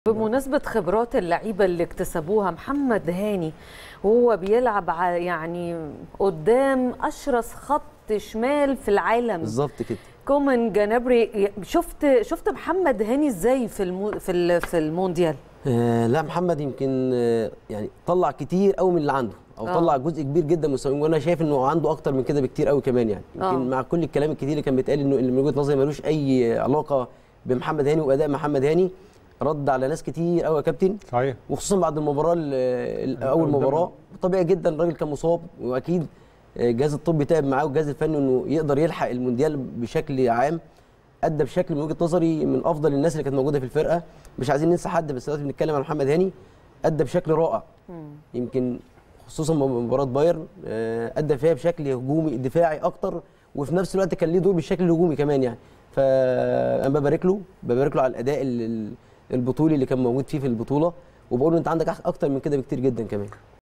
بمناسبة خبرات اللعيبة اللي اكتسبوها محمد هاني وهو بيلعب ع- يعني قدام أشرس خط شمال في العالم بالظبط كده كومن جنابري شفت شفت محمد هاني ازاي في المو في ال- في المونديال آه لا محمد يمكن آه يعني طلع كتير قوي من اللي عنده او آه. طلع جزء كبير جدا من مستواه وانا شايف انه عنده اكتر من كده بكتير قوي كمان يعني يمكن آه. مع كل الكلام الكتير اللي كان بيتقال انه اللي من وجهه نظري ملوش اي علاقه بمحمد هاني واداء محمد هاني رد على ناس كتير قوي يا كابتن صحيح وخصوصا بعد المباراه ال- ال- اول قدام- مباراه طبيعي جدا الراجل كان مصاب واكيد الجهاز الطبي تعب معاه والجهاز الفني انه يقدر يلحق المونديال بشكل عام ادى بشكل من وجهه نظري من افضل الناس اللي كانت موجوده في الفرقه مش عايزين ننسى حد بس دلوقتي بنتكلم عن محمد هاني ادى بشكل رائع يمكن خصوصا مباراه بايرن آه، ادى فيها بشكل هجومي دفاعي اكتر وفي نفس الوقت كان ليه دور بالشكل الهجومي كمان يعني فانا ببارك له ببارك له على الاداء ال- ال- البطولي اللي كان موجود فيه في البطوله وبقول له انت عندك اكتر من كده بكتير جدا كمان